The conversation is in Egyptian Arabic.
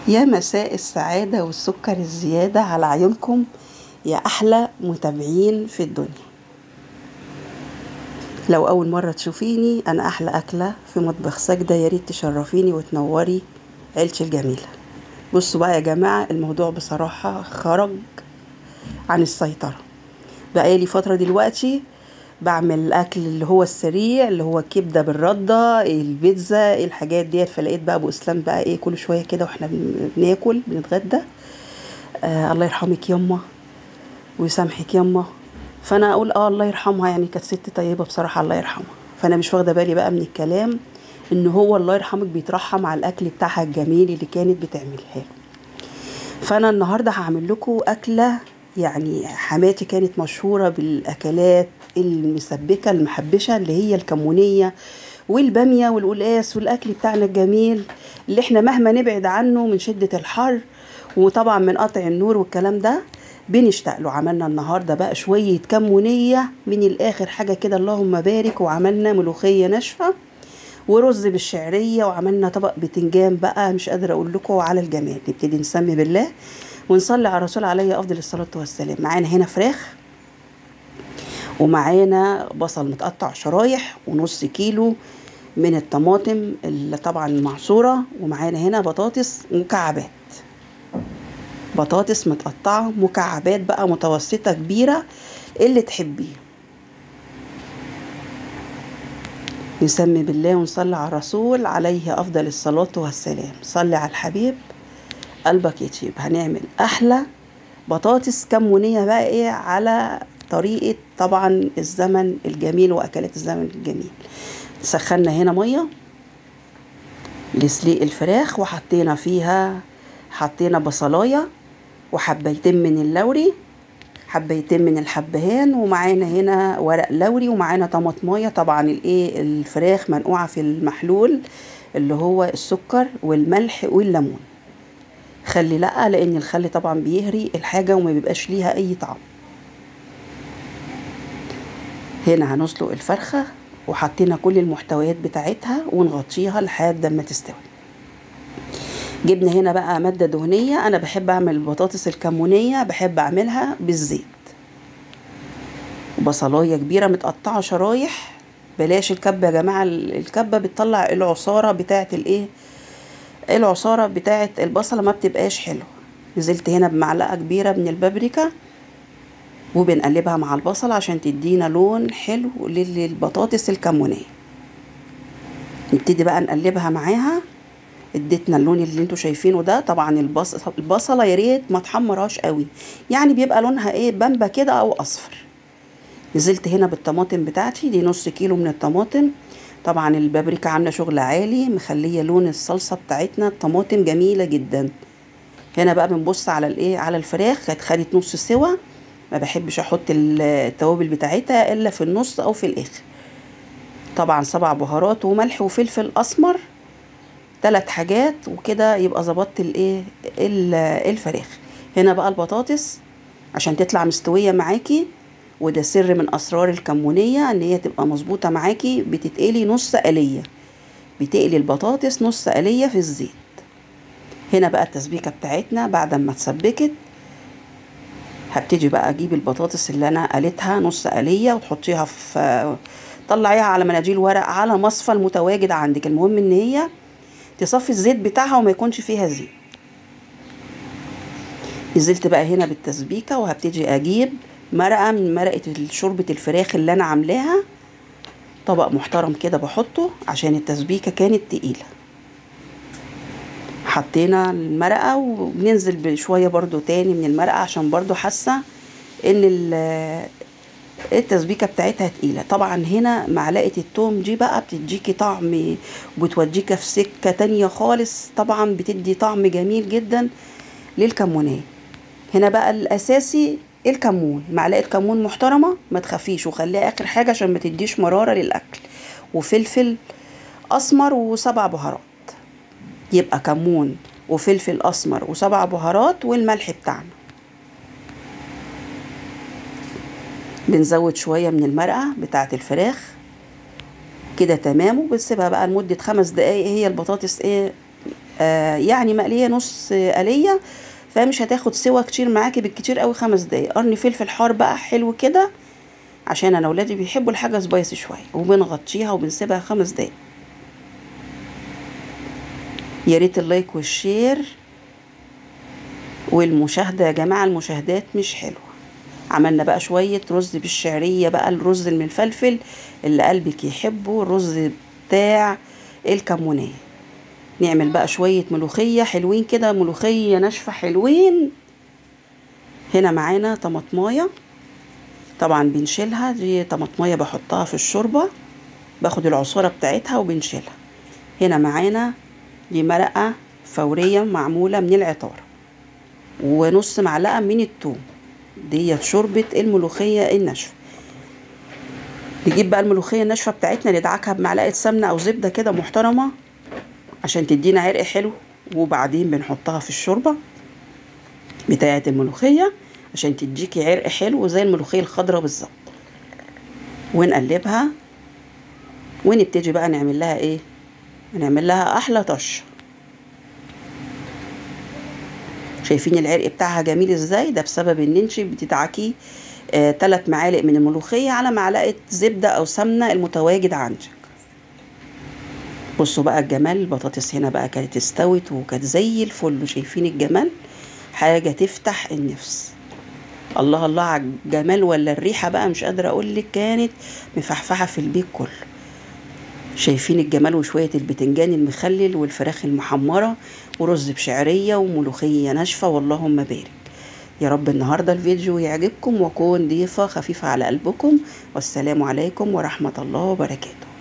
يا مساء السعادة والسكر الزيادة على عيونكم يا أحلى متابعين في الدنيا لو أول مرة تشوفيني أنا أحلى أكلة في مطبخ سجدة يا ريت تشرفيني وتنوري عيلتي الجميلة بصوا بقى يا جماعة الموضوع بصراحة خرج عن السيطرة بقالي فترة دلوقتي بعمل الأكل اللي هو السريع اللي هو كبدة بالردة البيتزا الحاجات ديت فلقيت بقى أبو إسلام بقى إيه كل شوية كده وإحنا بن- بناكل بنتغدى آه الله يرحمك يما ويسامحك يما فانا اقول اه الله يرحمها يعني كانت ست طيبه بصراحه الله يرحمها فانا مش واخده بالي بقى من الكلام ان هو الله يرحمك بيترحم على الاكل بتاعها الجميل اللي كانت بتعملها له فانا النهارده هعمل لكم اكله يعني حماتي كانت مشهوره بالاكلات المسبكه المحبشه اللي هي الكمونيه والباميه والقلقاس والاكل بتاعنا الجميل اللي احنا مهما نبعد عنه من شده الحر وطبعا من قطع النور والكلام ده بنشتاق له عملنا النهارده بقى شويه كمونيه من الاخر حاجه كده اللهم بارك وعملنا ملوخيه ناشفه ورز بالشعريه وعملنا طبق بتنجان بقى مش قادره اقول لكم على الجمال نبتدي نسمي بالله ونصلي على الرسول عليه افضل الصلاه والسلام معانا هنا فراخ ومعانا بصل متقطع شرايح ونص كيلو من الطماطم اللي طبعا المعصوره ومعانا هنا بطاطس مكعبات بطاطس متقطعه مكعبات بقى متوسطه كبيره اللي تحبيه نسمي بالله ونصلي على الرسول عليه افضل الصلاه والسلام صلي على الحبيب قلبك يطيب هنعمل احلى بطاطس كمونيه بقى ايه على طريقه طبعا الزمن الجميل واكلات الزمن الجميل سخنا هنا ميه لسليق الفراخ وحطينا فيها حطينا بصلايه وحبيتين من اللوري حبيتين من الحبهان ومعانا هنا ورق لوري ومعانا طماطمايه طبعا الايه الفراخ منقوعه في المحلول اللي هو السكر والملح والليمون خلي لا لان الخل طبعا بيهري الحاجه وما بيبقاش ليها اي طعم هنا هنسلق الفرخه وحطينا كل المحتويات بتاعتها ونغطيها لحد ما تستوي جبنا هنا بقى مادة دهنية أنا بحب أعمل البطاطس الكمونية بحب أعملها بالزيت بصلاية كبيرة متقطعة شرايح بلاش الكبة يا جماعة الكبة بتطلع العصارة بتاعة الإيه العصارة بتاعة البصلة ما بتبقاش حلوة نزلت هنا بمعلقة كبيرة من البابريكا وبنقلبها مع البصل عشان تدينا لون حلو للبطاطس الكمونية نبتدي بقى نقلبها معاها اديتنا اللون اللي انتوا شايفينه ده طبعا البص... البصله يا ريت ما تحمرهاش قوي يعني بيبقى لونها ايه بامبا كده او اصفر نزلت هنا بالطماطم بتاعتي دي نص كيلو من الطماطم طبعا البابريكا عامله شغل عالي مخليه لون الصلصه بتاعتنا الطماطم جميله جدا هنا بقى بنبص على الايه على الفراخ كانت خدت نص سوا ما بحبش احط التوابل بتاعتها الا في النص او في الاخر طبعا سبع بهارات وملح وفلفل اسمر ثلاث حاجات وكده يبقى ظبطت الايه الفراخ هنا بقى البطاطس عشان تطلع مستويه معاكي وده سر من اسرار الكمونيه ان هي تبقى مظبوطه معاكي بتتقلي نص قليه بتقلي البطاطس نص قليه في الزيت هنا بقى التسبيكه بتاعتنا بعد ما اتسبكت هبتدي بقى اجيب البطاطس اللي انا قليتها نص قليه وتحطيها في طلعيها على مناديل ورق على مصفى المتواجد عندك المهم ان هي تصفي الزيت بتاعها وما يكونش فيها زيت نزلت بقى هنا بالتسبيكة وهبتدي اجيب مرقة من مرقة شوربة الفراخ اللي انا عاملاها طبق محترم كده بحطه عشان التسبيكة كانت تقيلة حطينا المرقة وبننزل بشوية برضو تاني من المرقة عشان برضو حاسة ان التسبيكه بتاعتها تقيله طبعا هنا معلقه التوم دي بقى بتديكي طعم وبتوديكي في سكه تانية خالص طبعا بتدي طعم جميل جدا للكمونيه هنا بقى الاساسي الكمون معلقه كمون محترمه ما تخافيش وخليها اخر حاجه عشان ما تديش مراره للاكل وفلفل اسمر وسبع بهارات يبقى كمون وفلفل اسمر وسبع بهارات والملح بتاعنا بنزود شويه من المرقه بتاعه الفراخ كده تمام وبنسيبها بقى لمده خمس دقايق هي البطاطس ايه آه يعني مقليه نص قليه فمش هتاخد سوا كتير معاكي بالكتير قوي خمس دقايق قرن فلفل حار بقى حلو كده عشان انا ولادي بيحبوا الحاجه سبايسي شويه وبنغطيها وبنسيبها خمس دقايق يا ريت اللايك والشير والمشاهده يا جماعه المشاهدات مش حلوه عملنا بقى شويه رز بالشعريه بقى الرز المفلفل اللي قلبك يحبه الرز بتاع الكمونيه نعمل بقى شويه ملوخيه حلوين كده ملوخيه ناشفه حلوين هنا معانا طماطمايه طبعا بنشيلها دي طماطمايه بحطها في الشوربه باخد العصاره بتاعتها وبنشيلها هنا معانا دي مرقه فوريه معموله من العطار ونص معلقه من الثوم ديت شوربه الملوخيه الناشفه نجيب بقى الملوخيه الناشفه بتاعتنا ندعكها بمعلقه سمنه او زبده كده محترمه عشان تدينا عرق حلو وبعدين بنحطها في الشوربه بتاعه الملوخيه عشان تديكي عرق حلو زي الملوخيه الخضراء بالظبط ونقلبها ونبتدي بقى نعمل لها ايه نعمل لها احلى طشه شايفين العرق بتاعها جميل ازاي ده بسبب ان انت بتدعكي آه 3 معالق من الملوخيه على معلقه زبده او سمنه المتواجد عندك بصوا بقى الجمال البطاطس هنا بقى كانت استوت وكانت زي الفل شايفين الجمال حاجه تفتح النفس الله الله على الجمال ولا الريحه بقى مش قادره اقول لك كانت مفحفحه في البيت كله شايفين الجمال وشويه البتنجان المخلل والفراخ المحمره ورز بشعريه وملوخيه ناشفه واللهم بارك يا رب النهارده الفيديو يعجبكم واكون ضيفه خفيفه على قلبكم والسلام عليكم ورحمه الله وبركاته